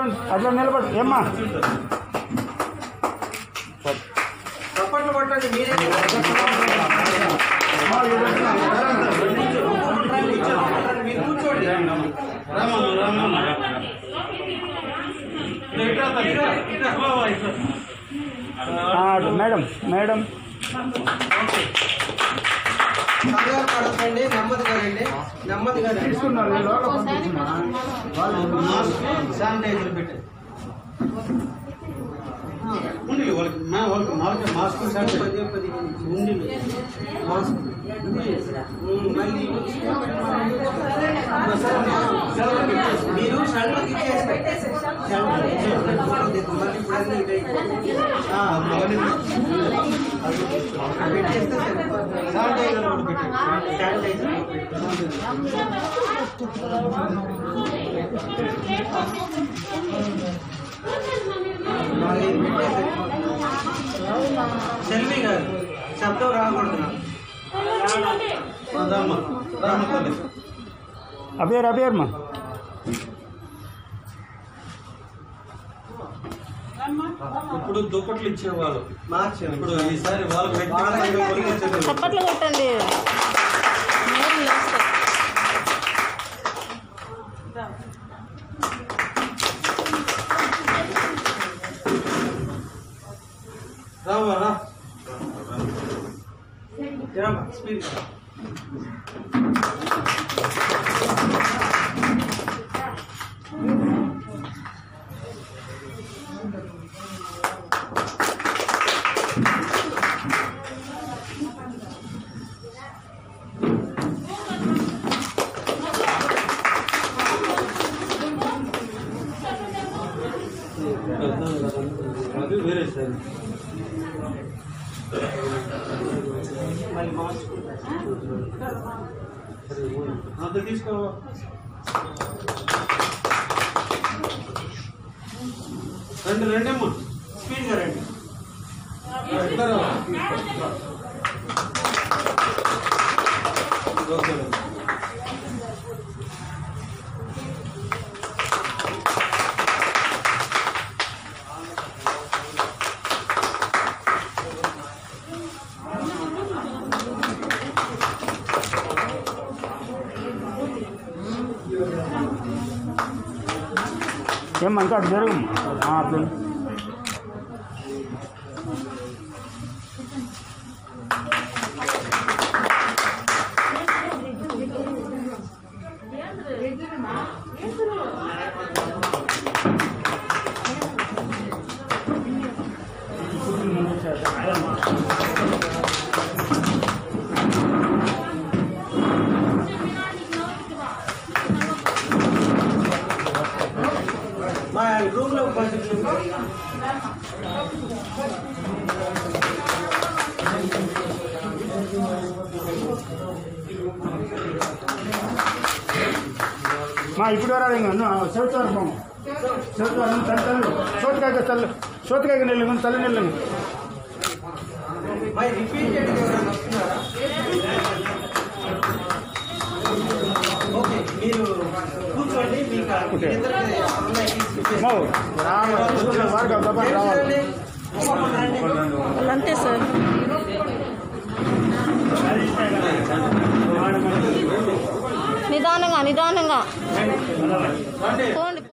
చూడండి అట్లా నిలబడి ఏమ్మా చప్పట్లు కొట్టండి మీరే మీరు కూర్చోండి ఆ, అటు మేడం మేడం కంగారు పడకండి నెమ్మదిగా రండి నెమ్మదిగా రండి శానిటైజర్ పెట్టండి ఉండి వాళ్ళకి మా వాళ్ళకి మాస్క్ మాస్క్ శానిటైజర్ పది పదిహేను ఉండి మాస్క్ ఉమ్, మళ్ళీ మీరు షెల్టర్ ఇచ్చేసి షెల్టర్ ఇచ్చేసి ఫోటో దిద్దు. మళ్ళీ ఇప్పుడు అన్ని ఇదే. ఆ, అవన్నీ పెట్టేస్తే సరిపోతుంది. శానిటైజర్ కూడా పెట్టండి శానిటైజర్ పెట్టండి. మళ్ళీ పెట్టేసి సెల్వి గారు శబ్దం రాకూడదు నాకు. రామ్మ రామ్మ తల్లి అబేర్ అబేర్మా ఇప్పుడు దుప్పట్లు ఇచ్చేవాళ్ళు మార్చండి ఇప్పుడు ఈసారి వాళ్ళకి వాళ్ళకి వ్యక్తిగతంగా వ్యక్తిగతంగా కొనుక్కొచ్చేది. చప్పట్లు కొట్టండి నోరు లేస్తాయి. రామ్మా రా జరమ్మా, స్పీడ్ అది వేరే సార్ మళ్ళీ మాస్క్ అంత తీసుకో రండి రండి అమ్మా స్పీడ్గా రండి ఇద్దరు ఓకే ఏమ్మా ఇంకా అటు జరుగు అట్లా మా రూమ్ లో కొంచెం మా ఇప్పుడు వరాలి ఇంకా చదువుతారు బామ్మ చదువుతారు తల్లి తల్లి సోతికాయ తల్లి సోతికాయ నీళ్ళు తల్లి నీళ్ళు మరి రిపీటెడ్ ఎవరైనా వస్తున్నారా ఓకే మీరు కూర్చోండి మీకు ఓకే. ఇద్దరికి ఉన్నాయి మో రామ వాడుకో దబ్బా రావాలి వాళ్ళంతే సార్ నిదానంగా నిదానంగా పోండి